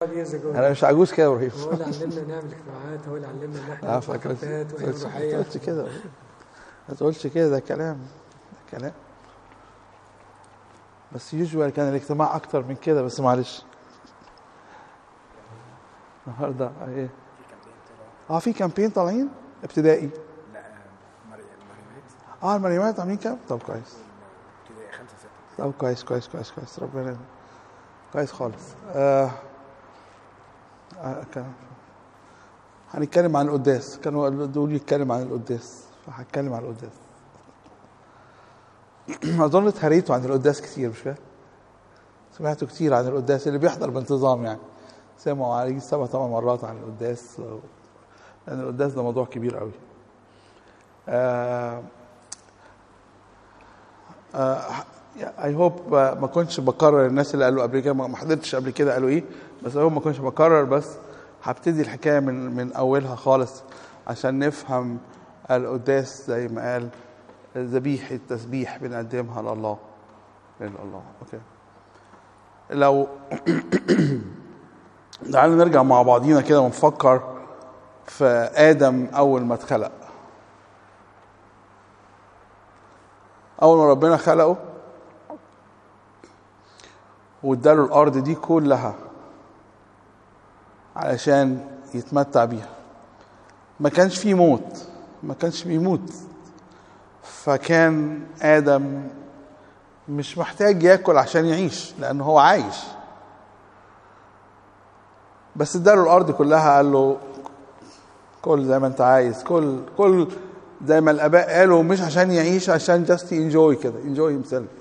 years ago انا مش عجوز كده يا ابراهيم هو اللي علمنا نعمل اجتماعات هو اللي علمنا ان احنا اه نطلع فاكر كافيهات ما ونعمل روحيه تقولش كده ما تقولش كده ده كلام ده كلام بس يوجوال كان الاجتماع اكتر من كده بس معلش النهارده ايه اه في كامبين طالعين ابتدائي لا مريم مريمات اه المريمات عاملين كام طب كويس ابتدائي خمسة ستة طب كويس كويس كويس كويس ربنا كويس خالص آه آه كان هنتكلم عن القداس كانوا دول يتكلم عن القداس فهتكلم عن القداس اظن اتهريتوا عن القداس كتير مش كده؟ سمعتوا كتير عن القداس اللي بيحضر بانتظام يعني سمعوا عليه سبع ثمان مرات عن القداس لان القداس ده موضوع كبير قوي آه اي هوب ما كنتش بكرر الناس اللي قالوا قبل كده ما حضرتش قبل كده قالوا ايه بس هو ما كنتش بكرر بس هبتدي الحكايه من من اولها خالص عشان نفهم القداس زي ما قال ذبيحه تسبيح بنقدمها لله لله اوكي لو تعالوا نرجع مع بعضينا كده ونفكر في ادم اول ما اتخلق اول ما ربنا خلقه واداله الارض دي كلها علشان يتمتع بيها ما كانش فيه موت ما كانش بيموت فكان ادم مش محتاج ياكل عشان يعيش لانه هو عايش بس اداله الارض كلها قال له كل زي ما انت عايز كل كل زي ما الاباء قالوا مش عشان يعيش عشان جاست انجوي كده انجوي هيم سيلف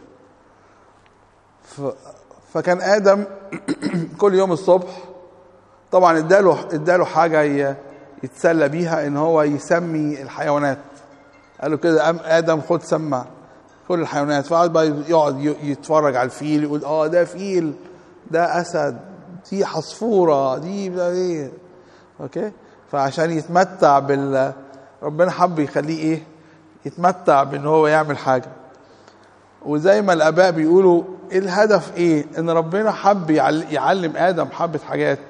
فكان ادم كل يوم الصبح طبعا اداله اداله حاجه ي- يتسلى بيها ان هو يسمي الحيوانات قال له كده "أم- ادم خد سمع كل الحيوانات فقعد بقى يقعد ي- يتفرج على الفيل يقول اه ده فيل ده اسد دي عصفوره دي ده ايه اوكي فعشان يتمتع بال ربنا حب يخليه ايه يتمتع بان هو يعمل حاجه وزي ما الاباء بيقولوا إيه الهدف ايه ان ربنا حب يعل- يعلم ادم حبه حاجات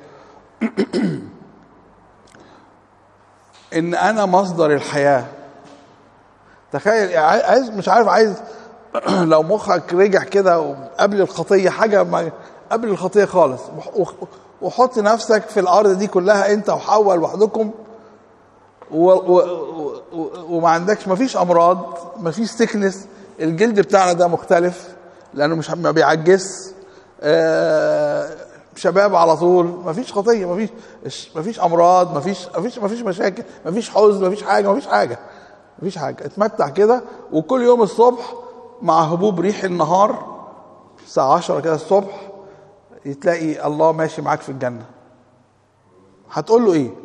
ان انا مصدر الحياه تخيل عاي- عايز مش عارف عايز لو مخك رجع كده قبل الخطيه حاجه ما قبل الخطيه خالص وح- وح- وحط نفسك في الارض دي كلها انت وحواء لوحدكم و و و وما عندكش ما فيش امراض ما فيش سكنس الجلد بتاعنا ده مختلف لانه مش ما بيعجز آه، شباب على طول ما فيش خطيه ما فيش ما فيش امراض ما فيش ما فيش ما فيش مشاكل ما فيش حزن ما فيش حاجه ما فيش حاجه ما فيش حاجه اتمتع كده وكل يوم الصبح مع هبوب ريح النهار الساعه 10 كده الصبح تلاقي الله ماشي معاك في الجنه هتقول له ايه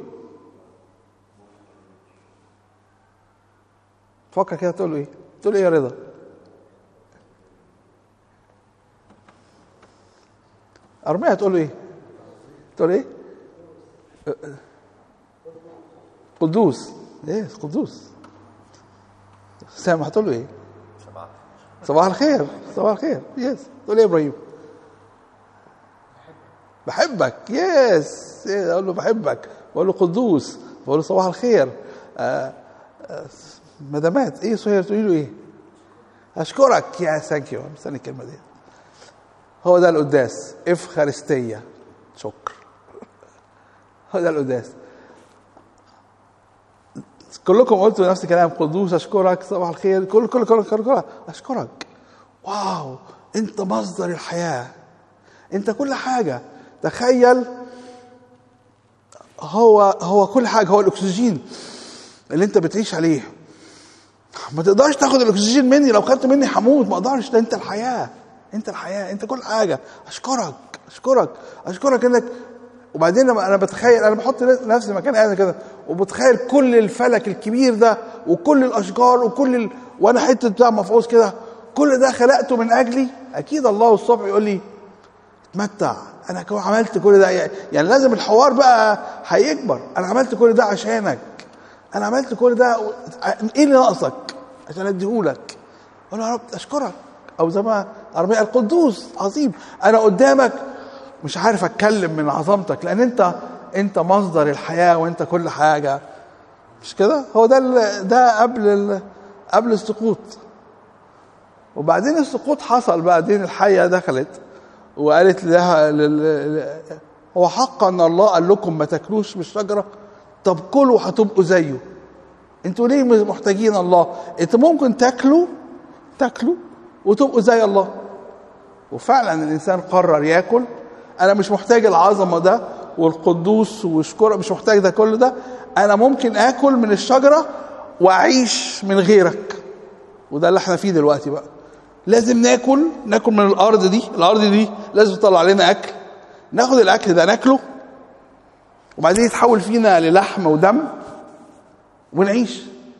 فكر كده تقول له ايه تقول له ايه يا رضا ارميا هتقول له ايه تقول ايه قدوس ايه قدوس سام هتقول له ايه صباح الخير صباح الخير يس تقول ايه يا ابراهيم بحبك يس إيه، اقول له بحبك بقول له قدوس بقول له صباح الخير آه آه مدامات ايه سهير تقولي له ايه اشكرك يا ثانك يو مستني الكلمه دي هو ده القداس افخارستيه شكر هو ده القداس كلكم قلتوا نفس الكلام قدوس اشكرك صباح الخير كل كل كل كل, كل اشكرك واو انت مصدر الحياه انت كل حاجه تخيل هو هو كل حاجه هو الاكسجين اللي انت بتعيش عليه ما تقدرش تاخد الاكسجين مني لو خدت مني هموت ما اقدرش ده انت الحياه انت الحياه انت كل حاجه اشكرك اشكرك اشكرك انك وبعدين لما انا بتخيل انا بحط نفسي مكان ادم كده وبتخيل كل الفلك الكبير ده وكل الاشجار وكل ال... وانا حته بتاع مفعوص كده كل ده خلقته من اجلي اكيد الله الصبح يقول لي اتمتع انا كو- عملت كل ده يعني لازم الحوار بقى هيكبر انا عملت كل ده عشانك انا عملت كل ده و- ايه اللي ناقصك عشان اديهولك اقول له يا رب اشكرك او زي ما ارميا القدوس عظيم انا قدامك مش عارف اتكلم من عظمتك لان انت انت مصدر الحياه وانت كل حاجه مش كده هو ده ال- ده قبل ال- قبل السقوط وبعدين السقوط حصل بعدين الحيه دخلت وقالت لها لل- ل- هو حق ان الله قال لكم ما تاكلوش من الشجره طب كلوا هتبقوا زيه انتوا ليه محتاجين الله انتوا ممكن تاكلوا تاكلوا وتبقوا زي الله وفعلا الانسان قرر ياكل انا مش محتاج العظمه ده والقدوس وشكر مش محتاج ده كل ده انا ممكن اكل من الشجره واعيش من غيرك وده اللي احنا فيه دلوقتي بقى لازم ناكل ناكل من الارض دي الارض دي لازم تطلع لنا اكل ناخد الاكل ده ناكله وبعدين يتحول فينا للحم ودم ونعيش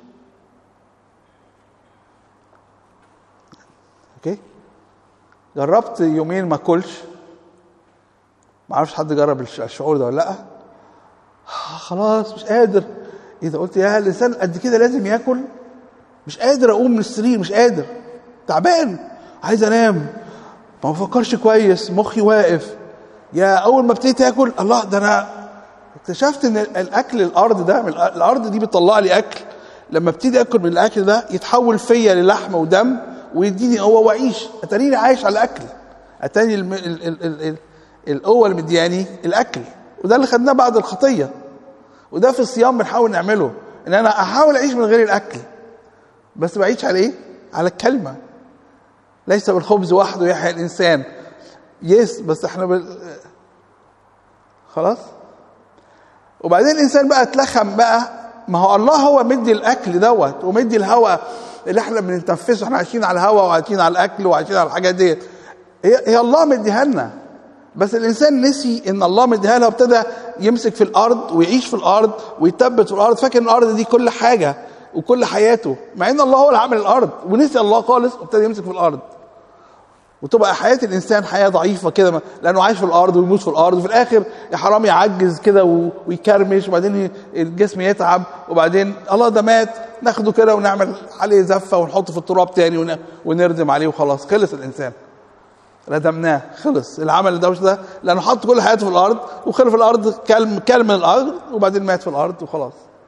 اوكي جربت يومين ما اكلش ما اعرفش حد جرب الش- الشعور ده ولا لا آه، خلاص مش قادر ايه ده قلت يا الانسان قد كده لازم ياكل مش قادر اقوم من السرير مش قادر تعبان عايز انام ما بفكرش كويس مخي واقف يا اول ما ابتديت اكل الله ده انا اكتشفت ان الاكل الارض ده من الأ- الارض دي بتطلع لي اكل لما ابتدي اكل من الاكل ده يتحول فيا للحم ودم ويديني قوه واعيش اتاريني عايش على الاكل اتاني الم... ال... ال... ال... ال... القوه اللي مدياني الاكل وده اللي خدناه بعد الخطيه وده في الصيام بنحاول نعمله ان انا احاول اعيش من غير الاكل بس بعيش على ايه على الكلمه ليس بالخبز وحده يحيى الانسان يس بس احنا بال... خلاص وبعدين الانسان بقى اتلخم بقى ما هو الله هو مدي الاكل دوت ومدي الهواء اللي احنا بنتنفسه احنا عايشين على الهواء وعايشين على الاكل وعايشين على الحاجات ديت هي, هي الله مديها لنا بس الانسان نسي ان الله مديها له وابتدى يمسك في الارض ويعيش في الارض ويثبت في الارض فاكر ان الارض دي كل حاجه وكل حياته مع ان الله هو اللي عامل الارض ونسي الله خالص وابتدى يمسك في الارض وتبقى حياه الانسان حياه ضعيفه كده لانه عايش في الارض ويموت في الارض وفي الاخر يا حرام يعجز كده و- ويكرمش وبعدين الجسم يتعب وبعدين الله ده مات ناخده كده ونعمل عليه زفه ونحطه في التراب تاني ون- ونردم عليه وخلاص خلص الانسان ردمناه خلص العمل ده مش ده لانه حط كل حياته في الارض وخلف في الارض كلم كلم من الارض وبعدين مات في الارض وخلاص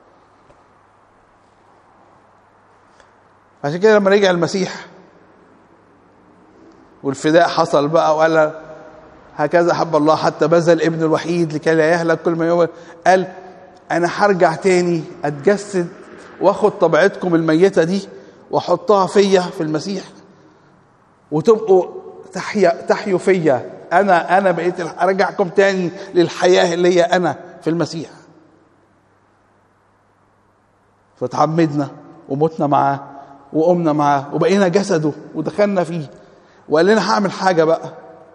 عشان كده لما رجع المسيح والفداء حصل بقى وقال هكذا حب الله حتى بذل ابن الوحيد لكي لا يهلك كل ما يوم قال انا هرجع تاني اتجسد واخد طبيعتكم الميته دي واحطها فيا في المسيح وتبقوا تحيا تحيوا فيا انا انا بقيت الح- ارجعكم تاني للحياه اللي هي انا في المسيح فتعمدنا ومتنا معاه وقمنا معاه وبقينا جسده ودخلنا فيه وقال لنا هعمل حاجه بقى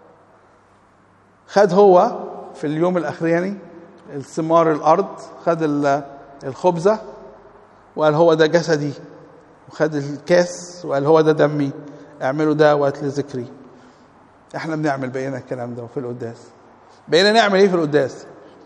خد هو في اليوم الاخراني الثمار الارض خد ال- الخبزه وقال هو ده جسدي وخد الكاس وقال هو ده دمي اعملوا ده وقت لذكري احنا بنعمل بقينا الكلام ده في القداس بقينا نعمل ايه في القداس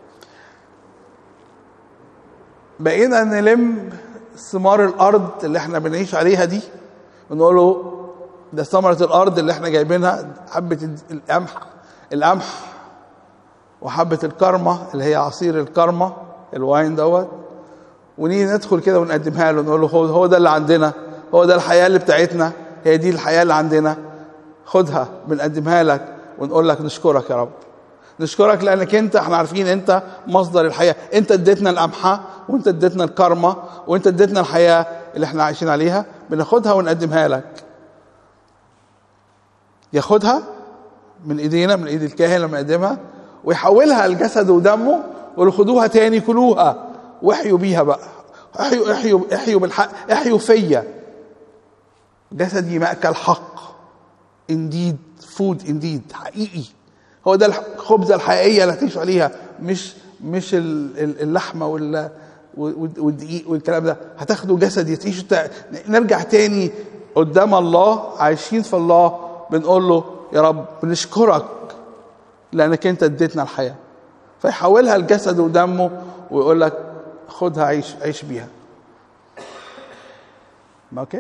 بقينا نلم ثمار الارض اللي احنا بنعيش عليها دي ونقول له ده ثمرة الارض اللي احنا جايبينها حبة القمح القمح وحبة الكرمة اللي هي عصير الكرمة الواين دوت ونيجي ندخل كده ونقدمها له نقول له هو هو ده اللي عندنا هو ده الحياة اللي بتاعتنا هي دي الحياة اللي عندنا خدها بنقدمها لك ونقول لك نشكرك يا رب نشكرك لانك انت احنا عارفين انت مصدر الحياه انت اديتنا القمحه وانت اديتنا الكرمه وانت اديتنا الحياه اللي احنا عايشين عليها بناخدها ونقدمها لك ياخدها من ايدينا من ايد الكاهن لما يقدمها ويحولها لجسد ودمه ويقول خدوها تاني كلوها واحيوا بيها بقى احيوا احيوا احيوا بالحق احيوا فيا جسدي مأكل حق انديد فود انديد حقيقي هو ده الخبزه الحقيقيه اللي هتعيشوا عليها مش مش ال- ال- اللحمه وال والدقيق والكلام ده هتاخدوا جسدي تعيشوا تا- نرجع تاني قدام الله عايشين في الله بنقول له يا رب بنشكرك لانك انت اديتنا الحياه فيحولها لجسد ودمه ويقول لك خدها عيش عيش بيها اوكي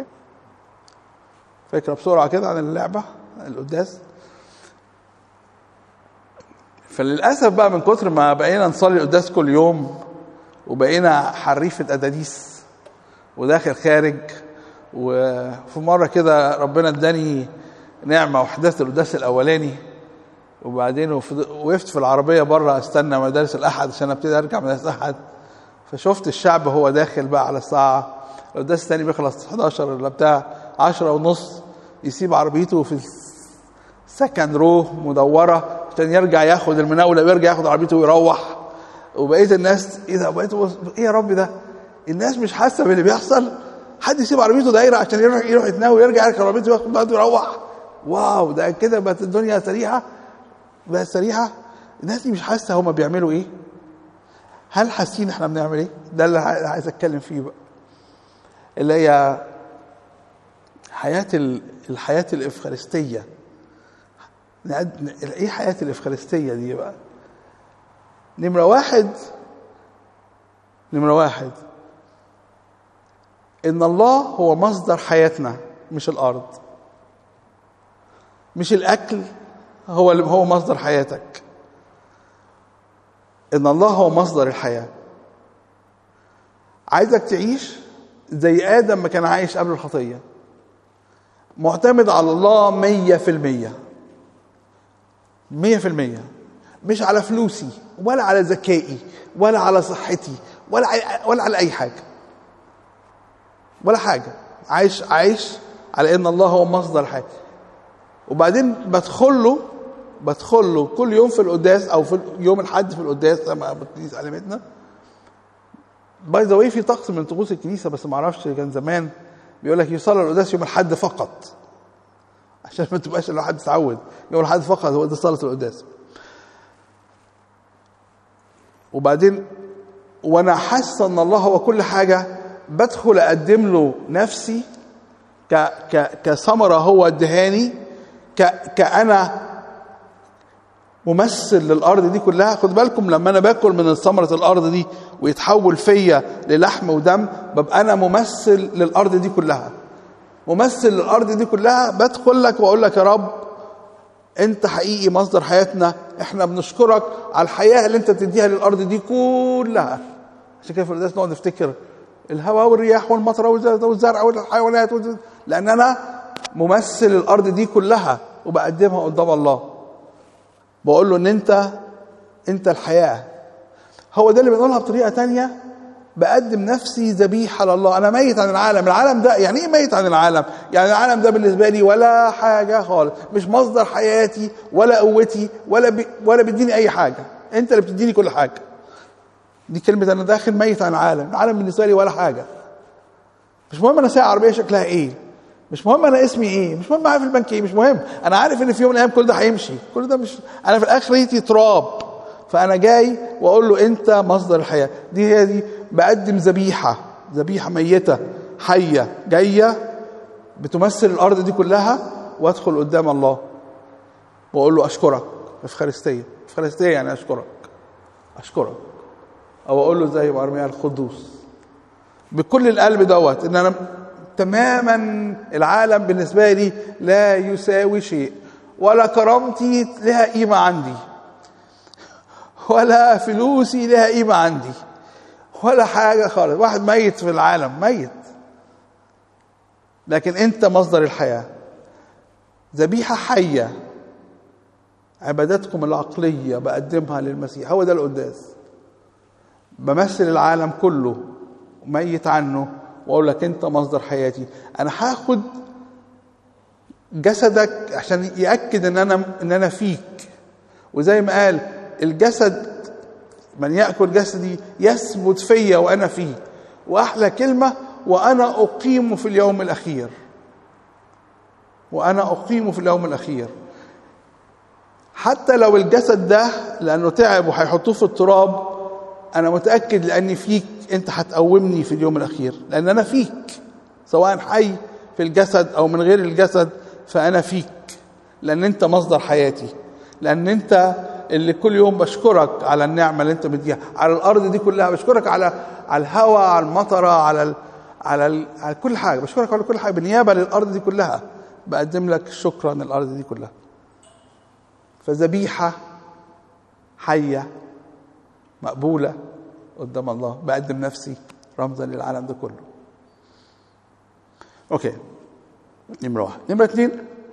فكره بسرعه كده عن اللعبه القداس فللاسف بقى من كتر ما بقينا نصلي القداس كل يوم وبقينا حريفه اداديس وداخل خارج وفي مره كده ربنا اداني نعمه وحدثت القداس الاولاني وبعدين وفض- وقفت في العربيه بره استنى مدارس الاحد عشان ابتدي ارجع مدارس الاحد فشفت الشعب هو داخل بقى على الساعه القداس الثاني بيخلص 11 ولا بتاع 10 ونص يسيب عربيته في سكن رو مدوره عشان يرجع ياخد المناوله ويرجع ياخد عربيته ويروح وبقيت الناس ايه ده بقيت بص- ايه يا رب ده الناس مش حاسه باللي بيحصل حد يسيب عربيته دايره عشان يروح يروح يتناول ويرجع يركب عربيته وياخد بعضه ويروح واو ده كده بقت الدنيا سريعه بقت سريعه الناس دي مش حاسه هما بيعملوا ايه هل حاسين احنا بنعمل ايه ده اللي ع- عايز اتكلم فيه بقى اللي هي حياه ال- الحياه الافخارستيه نقد- ايه حياه الافخارستيه دي بقى نمره واحد نمره واحد ان الله هو مصدر حياتنا مش الارض مش الاكل هو اللي هو مصدر حياتك ان الله هو مصدر الحياه عايزك تعيش زي ادم ما كان عايش قبل الخطيه معتمد على الله مية في المية مية في المية مش على فلوسي ولا على ذكائي ولا على صحتي ولا على ولا على اي حاجه ولا حاجه عايش عايش على ان الله هو مصدر الحياه وبعدين بدخل له بدخل له كل يوم في القداس او في يوم الحد في القداس زي ما الكنيسه علمتنا باي ذا واي في طقس من طقوس الكنيسه بس ما اعرفش كان زمان بيقول لك يصلي القداس يوم الحد فقط عشان ما تبقاش الواحد يتعود يوم الحد فقط هو ده صلاه القداس وبعدين وانا حاسس ان الله هو كل حاجه بدخل اقدم له نفسي ك ك كثمره هو ادهاني ك كانا ممثل للارض دي كلها خد بالكم لما انا باكل من ثمره الارض دي ويتحول فيا للحم ودم ببقى انا ممثل للارض دي كلها ممثل للارض دي كلها بدخل لك واقول لك يا رب انت حقيقي مصدر حياتنا احنا بنشكرك على الحياه اللي انت بتديها للارض دي كلها عشان كده في القداس نقعد نفتكر الهواء والرياح والمطر والزرع والحيوانات والز- لان انا ممثل الارض دي كلها وبقدمها قدام الله بقول له ان انت انت الحياه هو ده اللي بنقولها بطريقه تانية بقدم نفسي ذبيحه لله انا ميت عن العالم العالم ده يعني ايه ميت عن العالم يعني العالم ده بالنسبه لي ولا حاجه خالص مش مصدر حياتي ولا قوتي ولا بي ولا بيديني اي حاجه انت اللي بتديني كل حاجه دي كلمه انا داخل ميت عن العالم العالم بالنسبه لي ولا حاجه مش مهم انا ساعه عربيه شكلها ايه مش مهم انا اسمي ايه مش مهم معايا في البنك ايه مش مهم انا عارف ان في يوم من الايام كل ده هيمشي كل ده مش انا في الاخر ريتي تراب فانا جاي واقول له انت مصدر الحياه دي هي دي بقدم ذبيحه ذبيحه ميته حيه جايه بتمثل الارض دي كلها وادخل قدام الله واقول له اشكرك افخارستيه افخارستيه يعني اشكرك اشكرك او اقول له زي ما ارميا القدوس بكل القلب دوت ان انا تماما العالم بالنسبه لي لا يساوي شيء ولا كرامتي لها قيمه عندي ولا فلوسي لها قيمه عندي ولا حاجه خالص واحد ميت في العالم ميت لكن انت مصدر الحياه ذبيحه حيه عبادتكم العقليه بقدمها للمسيح هو ده القداس بمثل العالم كله ميت عنه واقول لك انت مصدر حياتي انا هاخد جسدك عشان ياكد ان انا ان انا فيك وزي ما قال الجسد من ياكل جسدي يثبت فيا وانا فيه واحلى كلمه وانا اقيم في اليوم الاخير وانا اقيم في اليوم الاخير حتى لو الجسد ده لانه تعب وهيحطوه في التراب انا متاكد لاني فيك انت هتقومني في اليوم الاخير لان انا فيك سواء حي في الجسد او من غير الجسد فانا فيك لان انت مصدر حياتي لان انت اللي كل يوم بشكرك على النعمه اللي انت مديها على الارض دي كلها بشكرك على على الهواء على المطره على ال على, ال على كل حاجه بشكرك على كل حاجه بالنيابه للارض دي كلها بقدم لك شكرا الارض دي كلها فذبيحه حيه مقبوله قدام الله بقدم نفسي رمزا للعالم ده كله اوكي نمره واحد نمره اتنين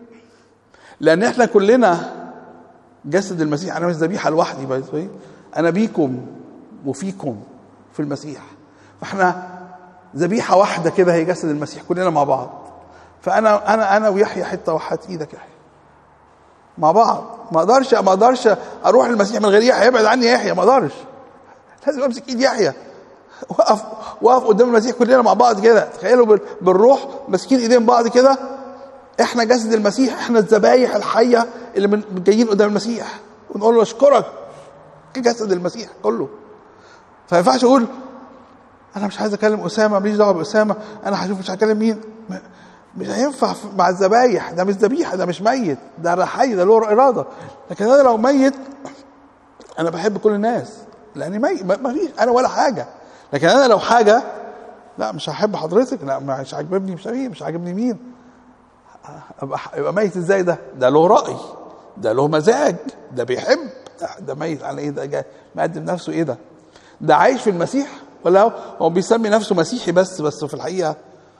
لان احنا كلنا جسد المسيح انا مش ذبيحه لوحدي باي ذا واي. انا بيكم وفيكم في المسيح فاحنا ذبيحه واحده كده هي جسد المسيح كلنا مع بعض فانا انا انا ويحيى حته وحدت ايدك يحيى مع بعض ما اقدرش ما اقدرش اروح المسيح من غير يحيى يبعد عني يحيى ما اقدرش لازم امسك ايد يحيى وقف وقف قدام المسيح كلنا مع بعض كده تخيلوا بال- بالروح ماسكين ايدين بعض كده احنا جسد المسيح احنا الذبايح الحيه اللي من جايين قدام المسيح ونقول له اشكرك جسد المسيح كله فما ينفعش اقول انا مش عايز اكلم اسامه ماليش دعوه باسامه انا هشوف مش هكلم مين م- مش هينفع في- مع الذبايح ده مش ذبيحه ده مش ميت ده حي ده له اراده لكن انا لو ميت انا بحب كل الناس لاني ميت ما ما فيش انا ولا حاجه لكن انا لو حاجه لا مش هحب حضرتك لا مش عاجبني مش مين مش عاجبني مين ابقى يبقى ميت ازاي ده ده له راي ده له مزاج ده بيحب ده, ده ميت على ايه ده جاي مقدم نفسه ايه ده ده عايش في المسيح ولا هو- هو بيسمي نفسه مسيحي بس بس في الحقيقه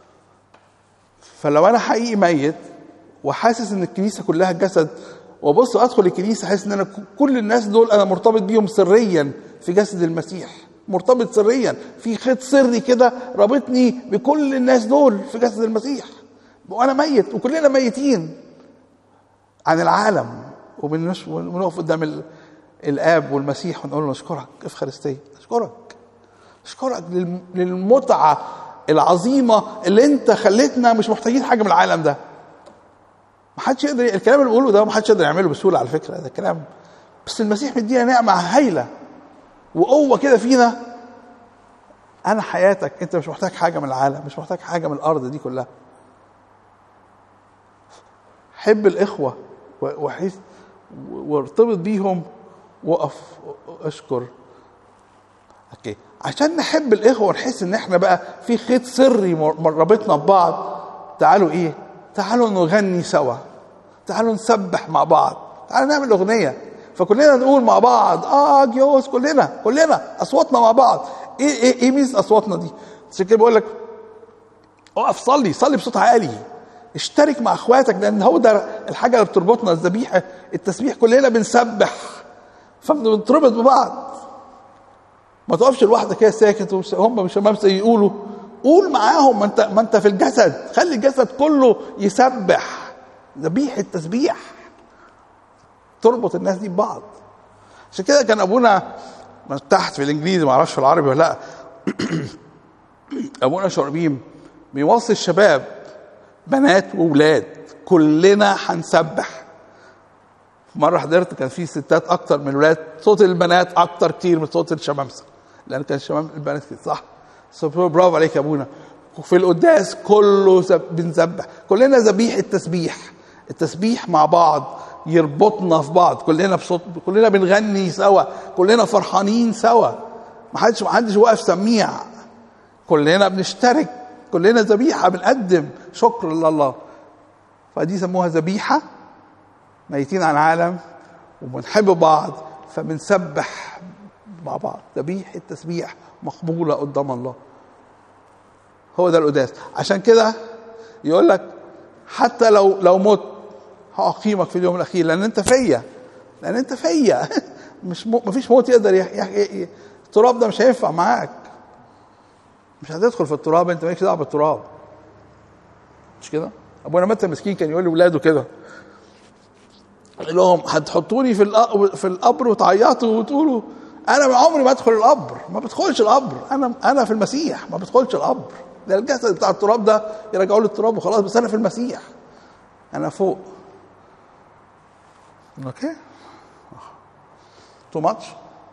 فلو انا حقيقي ميت وحاسس ان الكنيسه كلها جسد وبص ادخل الكنيسه حاسس ان انا ك- كل الناس دول انا مرتبط بيهم سريا في جسد المسيح مرتبط سريا في خيط سري كده رابطني بكل الناس دول في جسد المسيح وانا ميت وكلنا ميتين عن العالم وبنش- ونقف قدام ال- الاب والمسيح ونقول له اشكرك افخارستيه اشكرك اشكرك للم- للمتعه العظيمه اللي انت خليتنا مش محتاجين حاجه من العالم ده ما حدش يقدر الكلام اللي بقوله ده ما حدش يقدر يعمله بسهوله على فكره ده كلام بس المسيح مدينا نعمه هايله وقوه كده فينا انا حياتك انت مش محتاج حاجه من العالم مش محتاج حاجه من الارض دي كلها حب الاخوه و- وحس وارتبط بيهم وقف اشكر اوكي عشان نحب الاخوه ونحس ان احنا بقى في خيط سري مر- مر- رابطنا ببعض تعالوا ايه تعالوا نغني سوا تعالوا نسبح مع بعض تعالوا نعمل اغنيه فكلنا نقول مع بعض اه جيوس كلنا كلنا اصواتنا مع بعض ايه ايه ايه ميزه اصواتنا دي عشان كده بقول لك اقف صلي صلي بصوت عالي اشترك مع اخواتك لان هو ده الحاجه اللي بتربطنا الذبيحه التسبيح كلنا بنسبح فبنتربط ببعض ما تقفش لوحدك كده ساكت ومش- هم مش همام يقولوا قول معاهم ما انت ما انت في الجسد خلي الجسد كله يسبح ذبيحه تسبيح تربط الناس دي ببعض عشان كده كان ابونا من تحت في الانجليزي ما اعرفش في العربي ولا لا ابونا شربيم بيوصي الشباب بنات واولاد كلنا هنسبح مره حضرت كان في ستات اكتر من الولاد صوت البنات اكتر كتير من صوت الشمامسه لان كان الشمام البنات كتير صح So برافو عليك يا ابونا في القداس كله سب- بنسبح كلنا ذبيحه تسبيح التسبيح مع بعض يربطنا في بعض كلنا بصوت كلنا بنغني سوا كلنا فرحانين سوا ما حدش ما حدش واقف سميع كلنا بنشترك كلنا ذبيحه بنقدم شكر لله فدي سموها ذبيحه ميتين عن العالم وبنحب بعض فبنسبح مع بعض ذبيحة تسبيح مقبولة قدام الله هو ده القداس عشان كده يقول لك حتى لو لو مت هأقيمك في اليوم الأخير لأن أنت فيا لأن أنت فيا مش م... مفيش موت يقدر يح... يح... يح... التراب ده مش هينفع معاك مش هتدخل في التراب أنت مالكش دعوة بالتراب مش كده؟ أبونا متى مسكين كان يقول لأولاده كده قال لهم هتحطوني في الق- في القبر وتعيطوا وتقولوا انا من عمري ما ادخل القبر ما بدخلش القبر انا انا في المسيح ما بدخلش القبر ده الجسد بتاع التراب ده يرجعوا لي التراب وخلاص بس انا في المسيح انا فوق اوكي تو ماتش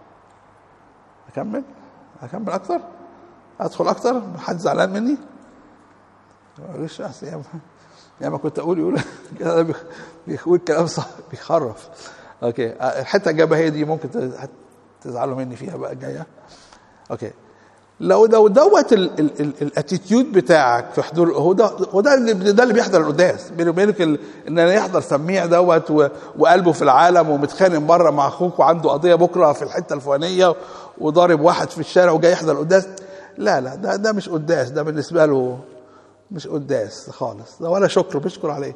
اكمل اكمل اكتر ادخل اكتر حد زعلان مني معلش أصل ياما ياما كنت اقول يقول كده بيخ- بيقول كلام صح بيخرف اوكي الحته الجايه هي دي ممكن ت- تزعلوا مني فيها بقى الجايه اوكي لو لو دوت الاتيتيود بتاعك في حضور هو ده هو ده اللي ده اللي بيحضر القداس بيني وبينك ال- ان انا يحضر سميع دوت و- وقلبه في العالم ومتخانق بره مع اخوك وعنده قضيه بكره في الحته الفلانيه وضارب واحد في الشارع وجاي يحضر القداس لا لا ده ده مش قداس ده بالنسبه له مش قداس خالص ده ولا شكر بيشكر عليه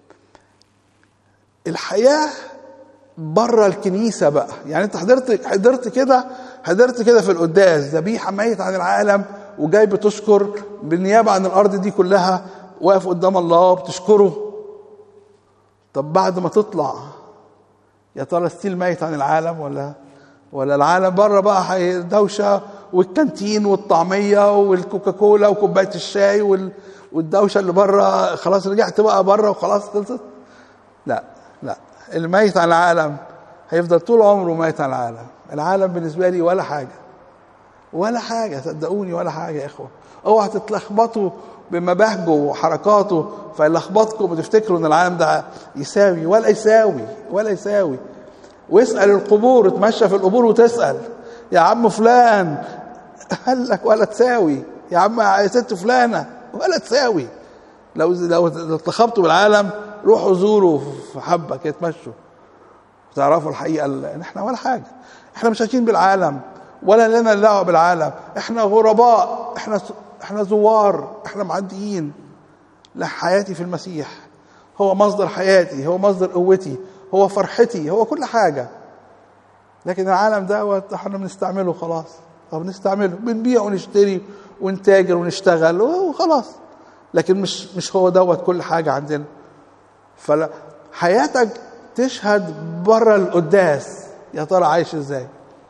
الحياه بره الكنيسه بقى يعني انت حضرت حضرت كده حضرت كده في القداس ذبيحه ميت عن العالم وجاي بتشكر بالنيابه عن الارض دي كلها واقف قدام الله بتشكره طب بعد ما تطلع يا ترى ستيل ميت عن العالم ولا ولا العالم بره بقى هي دوشه والكانتين والطعميه والكوكاكولا وكوبايه الشاي وال والدوشه اللي بره خلاص رجعت بقى بره وخلاص خلصت لا لا الميت عن العالم هيفضل طول عمره ميت عن العالم العالم بالنسبه لي ولا حاجه ولا حاجه صدقوني ولا حاجه يا اخوه اوعى تتلخبطوا بمباهجه وحركاته فيلخبطكم وتفتكروا ان العالم ده يساوي ولا يساوي ولا يساوي واسال القبور اتمشى في القبور وتسال يا عم فلان قال لك ولا تساوي يا عم يا ست فلانه ولا تساوي لو لو اتلخبطوا بالعالم روحوا زوروا في حبه كده اتمشوا وتعرفوا الحقيقه ان احنا ولا حاجه احنا مش عايشين بالعالم ولا لنا دعوه بالعالم احنا غرباء احنا احنا زوار احنا معديين لا حياتي في المسيح هو مصدر حياتي هو مصدر قوتي هو فرحتي هو كل حاجه لكن العالم دوت احنا بنستعمله خلاص او بنستعمله بنبيع ونشتري ونتاجر ونشتغل وخلاص لكن مش مش هو دوت كل حاجه عندنا فلا حياتك تشهد بره القداس يا ترى عايش ازاي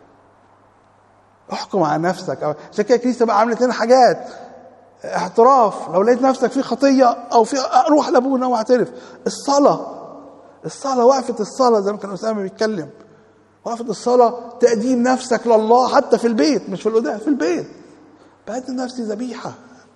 احكم على نفسك عشان كده الكنيسه بقى عملت لنا حاجات اعتراف لو لقيت نفسك في خطيه او في روح لابونا واعترف الصلاه الصلاه وقفه الصلاه زي ما كان اسامه بيتكلم وقفه الصلاه تقديم نفسك لله حتى في البيت مش في القداس في البيت بقدم نفسي ذبيحه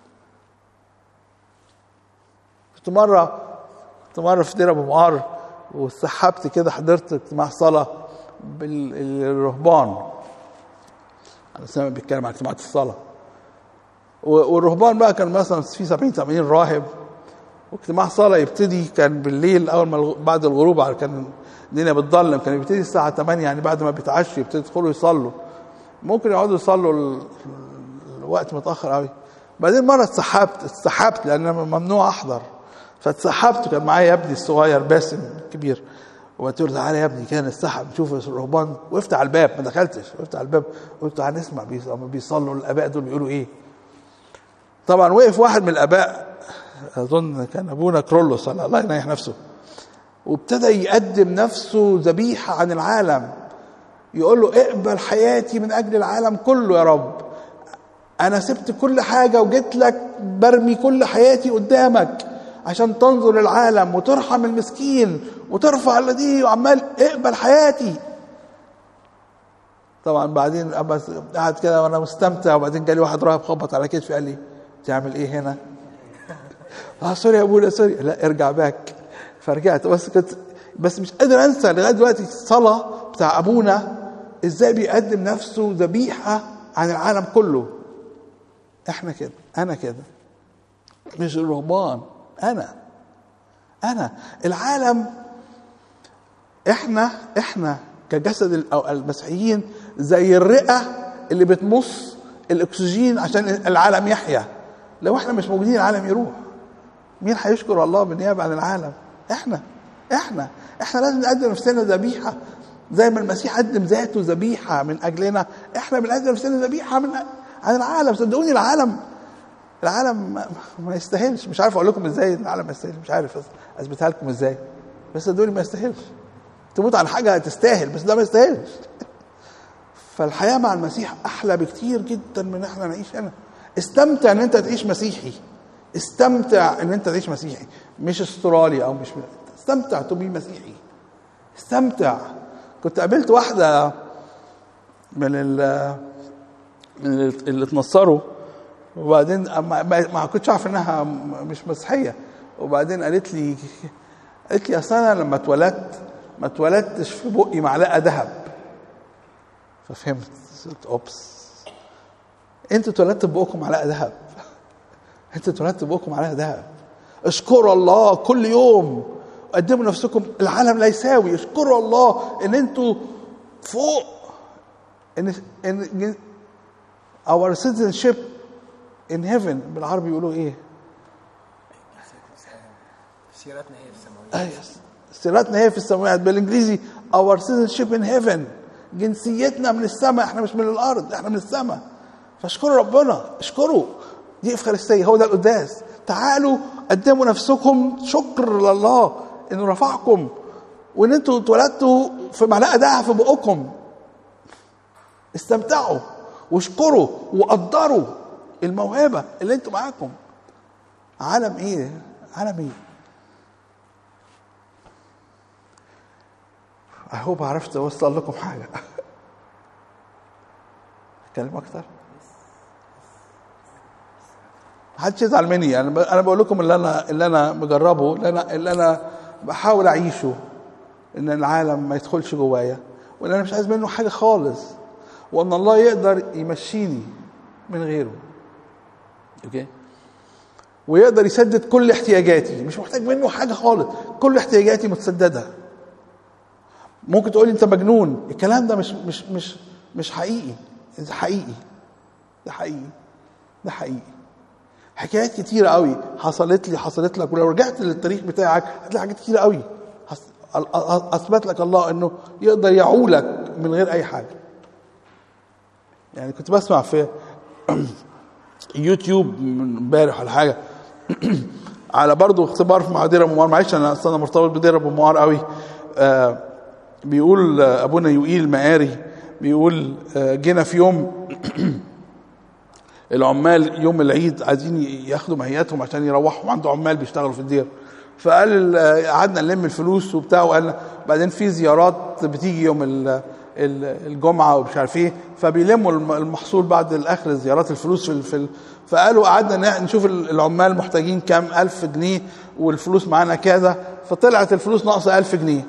كنت مره كنت مره في دير ابو معار وسحبت كده حضرت اجتماع صلاه بالرهبان انا سامع بيتكلم عن اجتماعات الصلاه والرهبان بقى كان مثلا في 70 80 راهب واجتماع صلاه يبتدي كان بالليل اول ما بعد الغروب كان الدنيا بتضلم كان يبتدي الساعه 8 يعني بعد ما بيتعشوا يبتدي يدخلوا يصلوا ممكن يقعدوا يصلوا الوقت متاخر قوي بعدين مره اتسحبت اتسحبت لان ممنوع احضر فاتسحبت كان معايا ابني الصغير باسم كبير وقلت له تعالى يا ابني كان السحب نشوف الرهبان وقفت على الباب ما دخلتش وقفت على الباب قلت تعالى نسمع بيصلوا الاباء دول بيقولوا ايه طبعا وقف واحد من الاباء اظن كان ابونا كرولوس الله ينيح نفسه وابتدى يقدم نفسه ذبيحه عن العالم يقول له اقبل حياتي من اجل العالم كله يا رب انا سبت كل حاجه وجيت لك برمي كل حياتي قدامك عشان تنظر العالم وترحم المسكين وترفع الذي وعمال اقبل حياتي طبعا بعدين قعد كده وانا مستمتع وبعدين جالي واحد راهب خبط على كتفي قال لي تعمل ايه هنا؟ اه سوري يا ابونا سوري لا ارجع باك فرجعت بس كنت بس مش قادر انسى لغايه دلوقتي الصلاه بتاع ابونا ازاي بيقدم نفسه ذبيحه عن العالم كله احنا كده انا كده مش الرهبان انا انا العالم احنا احنا كجسد المسيحيين زي الرئه اللي بتمص الاكسجين عشان العالم يحيا لو احنا مش موجودين العالم يروح مين هيشكر الله بالنيابه عن العالم احنا احنا احنا لازم نقدم نفسنا ذبيحه زي ما المسيح قدم ذاته ذبيحه من اجلنا احنا بنقدم نفسنا ذبيحه من عن العالم صدقوني العالم العالم ما, ما يستاهلش مش عارف اقول لكم ازاي العالم ما يستاهلش مش عارف اثبتها لكم ازاي بس صدقوني ما يستاهلش تموت عن حاجه تستاهل بس ده ما يستاهلش فالحياه مع المسيح احلى بكتير جدا من احنا نعيش هنا استمتع ان انت تعيش مسيحي استمتع ان انت تعيش مسيحي مش استرالي او مش استمتع تبقى مسيحي استمتع كنت قابلت واحده من ال من اللي اتنصروا وبعدين ما, ما كنتش عارف انها مش مسيحيه وبعدين قالت لي قالت لي اصل انا لما اتولدت ما اتولدتش في بقي معلقه ذهب ففهمت قلت اوبس انتوا اتولدتوا بقكم على ذهب انتوا اتولدتوا بقكم على ذهب اشكروا الله كل يوم قدموا نفسكم العالم لا يساوي اشكروا الله ان انتوا فوق ان ان our citizenship in heaven بالعربي يقولوا ايه؟ سيرتنا هي السماوية ايوه سيرتنا هي في السماوات بالانجليزي our citizenship in heaven جنسيتنا من السماء احنا مش من الارض احنا من السماء فاشكروا ربنا اشكروا دي افخارستيه هو ده القداس تعالوا قدموا نفسكم شكر لله انه رفعكم وان انتوا اتولدتوا في معلقه دهب في بقكم استمتعوا واشكروا وقدروا الموهبه اللي انتوا معاكم عالم ايه عالم ايه اهو عرفت اوصل لكم حاجه اتكلم اكتر محدش يزعل مني انا ب- انا بقول لكم اللي انا اللي انا مجربه اللي انا اللي انا بحاول اعيشه ان العالم ما يدخلش جوايا وان انا مش عايز منه حاجه خالص وان الله يقدر يمشيني من غيره اوكي ويقدر يسدد كل احتياجاتي مش محتاج منه حاجه خالص كل احتياجاتي متسدده ممكن تقولي انت مجنون الكلام ده مش مش مش مش حقيقي ده حقيقي ده حقيقي ده حقيقي حكايات كتيرة قوي حصلت لي حصلت لك ولو رجعت للتاريخ بتاعك هتلاقي حاجات كتيرة قوي حص- أ- أ- اثبت لك الله انه يقدر يعولك من غير اي حاجه يعني كنت بسمع في يوتيوب من امبارح ولا حاجه على برضه اختبار مع دير ابو معار معلش انا اصلا مرتبط بدير ابو معار قوي آه بيقول آه، ابونا يوئيل مقاري بيقول آه جينا في يوم العمال يوم العيد عايزين ياخدوا مهياتهم عشان يروحوا عنده عمال بيشتغلوا في الدير فقال ال- قعدنا نلم الفلوس وبتاع وقال بعدين في زيارات بتيجي يوم ال- ال- الجمعه ومش عارف ايه فبيلموا الم- المحصول بعد الاخر الزيارات الفلوس في ال- في ال- فقالوا قعدنا ن- نشوف ال- العمال محتاجين كام ألف جنيه والفلوس معانا كذا فطلعت الفلوس ناقصه ألف جنيه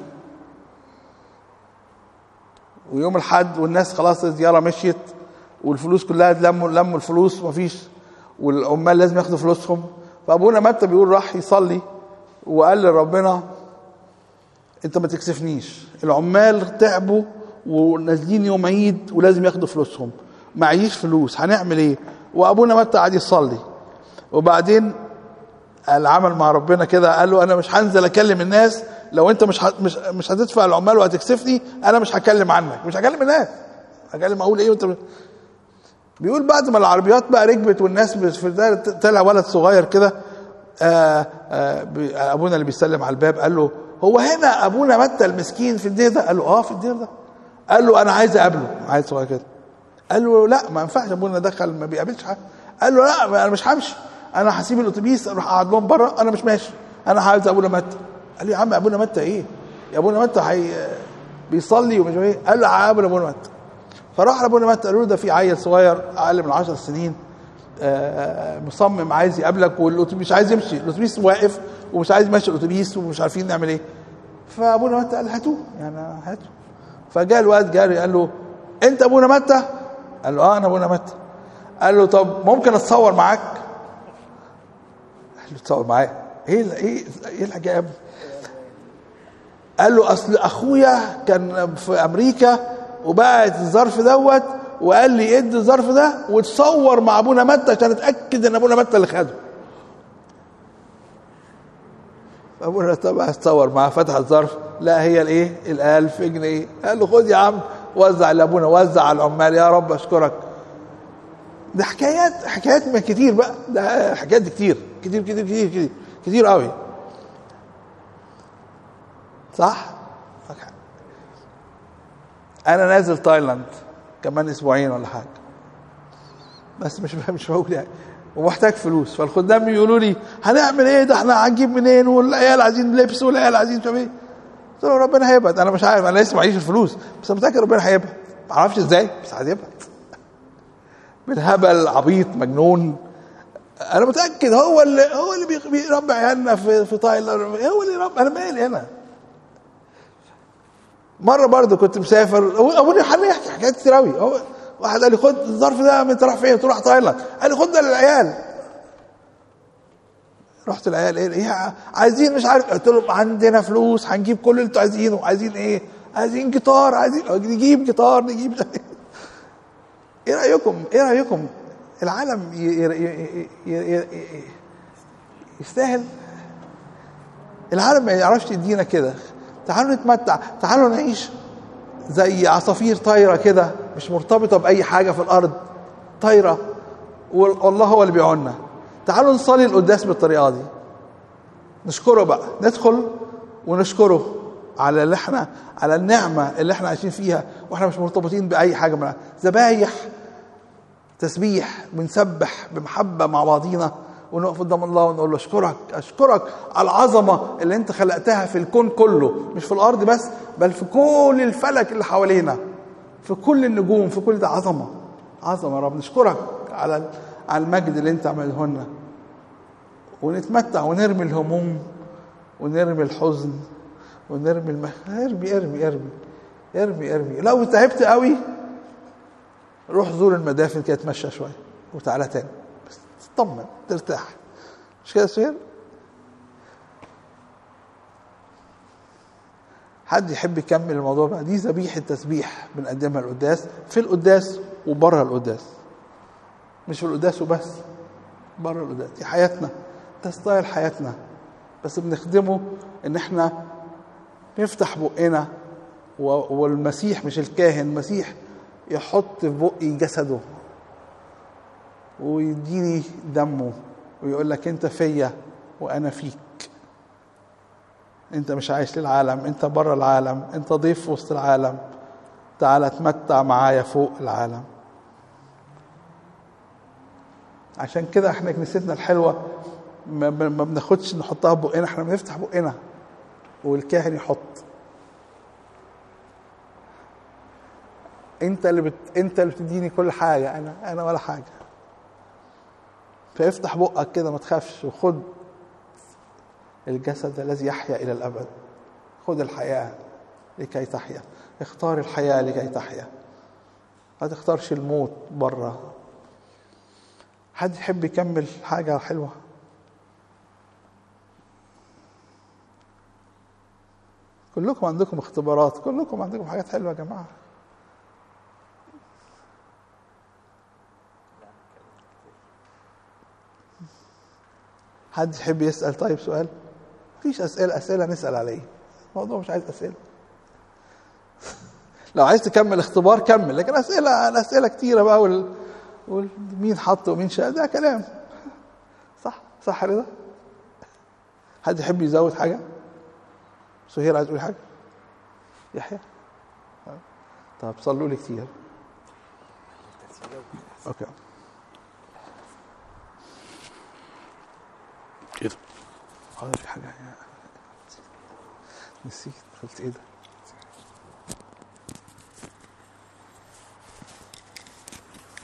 ويوم الحد والناس خلاص الزياره مشيت والفلوس كلها لموا لموا الفلوس مفيش والعمال لازم ياخدوا فلوسهم فابونا متى بيقول راح يصلي وقال لربنا انت ما تكسفنيش العمال تعبوا ونازلين يوم عيد ولازم ياخدوا فلوسهم معيش فلوس هنعمل ايه وابونا متى قعد يصلي وبعدين قال عمل مع ربنا كده قال له انا مش هنزل اكلم الناس لو انت مش ه- مش مش هتدفع العمال وهتكسفني انا مش هكلم عنك مش هكلم الناس هكلم اقول ايه وانت بيقول بعد ما العربيات بقى ركبت والناس بت- في ده طلع ولد صغير كده آه، آه، بي- ابونا اللي بيسلم على الباب قال له هو هنا ابونا متى المسكين في الدير ده قال له اه في الدير ده قال له انا عايز اقابله عايز صغير كده قال له لا ما ينفعش ابونا دخل ما بيقابلش حد قال له لا ما انا مش همشي انا هسيب الاتوبيس اروح اقعد لهم بره انا مش ماشي انا عايز ابونا متى قال له يا عم ابونا متى ايه يا ابونا متى هي بيصلي ومش عارف ايه قال له هقابل ابونا متى فراح لابونا متى قالوا له ده في عيل صغير اقل من 10 سنين آه، مصمم عايز يقابلك والاتوبيس مش عايز يمشي الاتوبيس واقف ومش عايز يمشي الاتوبيس ومش عارفين نعمل ايه فابونا متى قال هاتوه يعني هاتوه فجاء الواد جاري قال له انت ابونا متى قال له اه انا ابونا متى قال له طب ممكن اتصور معاك قال له تصور معايا ايه ال- ايه ايه الحكايه يا ابني قال له اصل اخويا كان في امريكا وبعت الظرف دوت وقال لي ادي الظرف ده وتصور مع ابونا متى عشان اتاكد ان ابونا متى اللي خده ابونا طبعا اتصور معاه فتح الظرف لا هي الايه الالف جنيه قال له خد يا عم وزع لابونا وزع على العمال يا رب اشكرك ده حكايات حكايات ما كتير بقى ده حكايات دي كتير كتير كتير كتير كتير كتير قوي صح انا نازل تايلاند كمان اسبوعين ولا حاجه بس مش مش بقول يعني ومحتاج فلوس فالخدام بيقولوا لي هنعمل ايه ده احنا هنجيب منين والعيال عايزين لبس والعيال عايزين مش عارف ايه قلت له ربنا هيبعت انا مش عارف انا لسه معيش الفلوس بس انا متاكد ربنا هيبعت ما اعرفش ازاي بس هيبعت بالهبل عبيط مجنون انا متاكد هو اللي هو اللي بي- بيربي عيالنا في في تايلاند هو اللي يربي انا مالي انا مره برضه كنت مسافر هو ابونا حنا يحكي حاجات كتير قوي هو واحد قال لي خد الظرف ده انت رايح فين؟ تروح تايلاند قال لي خد ده للعيال رحت العيال ايه ايه عايزين مش عارف قلت لهم عندنا فلوس هنجيب كل اللي انتوا عايزينه عايزين ايه؟ عايزين جيتار عايزين نجيب جيتار نجيب ايه رايكم؟ ايه رايكم؟ العالم ي... ي... ي... ي... ي... يستاهل العالم ما يعرفش يدينا كده تعالوا نتمتع تعالوا نعيش زي عصافير طايره كده مش مرتبطه باي حاجه في الارض طايره والله هو اللي بيعونا تعالوا نصلي القداس بالطريقه دي نشكره بقى ندخل ونشكره على اللي احنا على النعمه اللي احنا عايشين فيها واحنا مش مرتبطين باي حاجه منها ذبايح تسبيح بنسبح بمحبه مع بعضينا ونقف قدام الله ونقول له اشكرك اشكرك على العظمه اللي انت خلقتها في الكون كله مش في الارض بس بل في كل الفلك اللي حوالينا في كل النجوم في كل ده عظمه عظمه يا رب نشكرك على على المجد اللي انت عمله لنا ونتمتع ونرمي الهموم ونرمي الحزن ونرمي المخ... ارمي ارمي ارمي ارمي ارمي لو تعبت قوي روح زور المدافن كده اتمشى شويه وتعالى تاني بس تطمن ترتاح مش كده سهير حد يحب يكمل الموضوع بقى دي ذبيحه تسبيح بنقدمها القداس في القداس وبره القداس مش في القداس وبس بره القداس دي حياتنا ده ستايل حياتنا بس بنخدمه ان احنا نفتح بقنا والمسيح مش الكاهن المسيح يحط في بقي جسده ويديني دمه ويقول لك انت فيا وانا فيك انت مش عايش للعالم انت بره العالم انت ضيف في وسط العالم تعال اتمتع معايا فوق العالم عشان كده احنا كنيستنا الحلوه ما ما بناخدش نحطها بقنا احنا بنفتح بقنا والكاهن يحط انت اللي بت... انت اللي بتديني كل حاجه انا انا ولا حاجه فافتح بقك كده ما تخافش وخد الجسد الذي يحيا الى الابد خد الحياه لكي تحيا اختار الحياه لكي تحيا ما تختارش الموت بره حد يحب يكمل حاجه حلوه كلكم عندكم اختبارات كلكم عندكم حاجات حلوه يا جماعه حد يحب يسأل طيب سؤال مفيش أسئلة أسئلة نسأل عليه الموضوع مش عايز أسئلة لو عايز تكمل اختبار كمل لكن أسئلة الأسئلة كتيرة بقى وال... ومين حط ومين شاء ده كلام صح صح رضا حد يحب يزود حاجة سهير عايز تقول حاجة يحيى طب صلوا لي كتير اوكي كده اه في حاجة نسيت قلت ايه ده